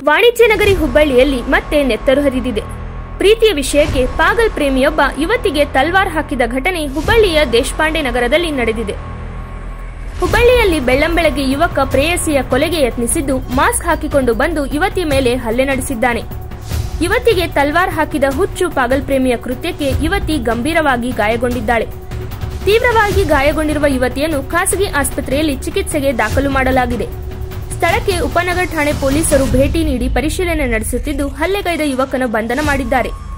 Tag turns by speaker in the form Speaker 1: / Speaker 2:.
Speaker 1: ವಾಣಿಜ್ಯ ನಗರಿ ಹುಬ್ಬಳ್ಳಿಯಲ್ಲಿ ಮತ್ತೆ ನೆತ್ತರು ಹರಿದಿದೆ ಪ್ರೀತಿಯ ವಿಷಯಕ್ಕೆ ಪಾಗಲ್ ಪ್ರೇಮಿಯೊಬ್ಬ ಯುವತಿಗೆ ತಲ್ವಾರ್ ಹಾಕಿದ ಘಟನೆ ಹುಬ್ಬಳ್ಳಿಯ ದೇಶಪಾಂಡೆ ನಗರದಲ್ಲಿ ನಡೆದಿದೆ ಹುಬ್ಬಳ್ಳಿಯಲ್ಲಿ ಬೆಳ್ಳಂಬೆಳಗ್ಗೆ ಯುವಕ ಪ್ರೇಯಸಿಯ ಕೊಲೆಗೆ ಯತ್ನಿಸಿದ್ದು ಮಾಸ್ಕ್ ಹಾಕಿಕೊಂಡು ಬಂದು ಯುವತಿ ಮೇಲೆ ಹಲ್ಲೆ ನಡೆಸಿದ್ದಾನೆ ಯುವತಿಗೆ ತಲ್ವಾರ್ ಹಾಕಿದ ಹುಚ್ಚು ಪಾಗಲ್ ಪ್ರೇಮಿಯ ಕೃತ್ಯಕ್ಕೆ ಯುವತಿ ಗಂಭೀರವಾಗಿ ಗಾಯಗೊಂಡಿದ್ದಾಳೆ ತೀವ್ರವಾಗಿ ಗಾಯಗೊಂಡಿರುವ ಯುವತಿಯನ್ನು ಖಾಸಗಿ ಆಸ್ಪತ್ರೆಯಲ್ಲಿ ಚಿಕಿತ್ಸೆಗೆ ದಾಖಲು ಮಾಡಲಾಗಿದೆ ಸ್ಥಳಕ್ಕೆ ಉಪನಗರ ಠಾಣೆ ಪೊಲೀಸರು ಭೇಟಿ ನೀಡಿ ಪರಿಶೀಲನೆ ನಡೆಸುತ್ತಿದ್ದು ಹಲ್ಲೆಗೈದ ಯುವಕನ ಬಂಧನ ಮಾಡಿದ್ದಾರೆ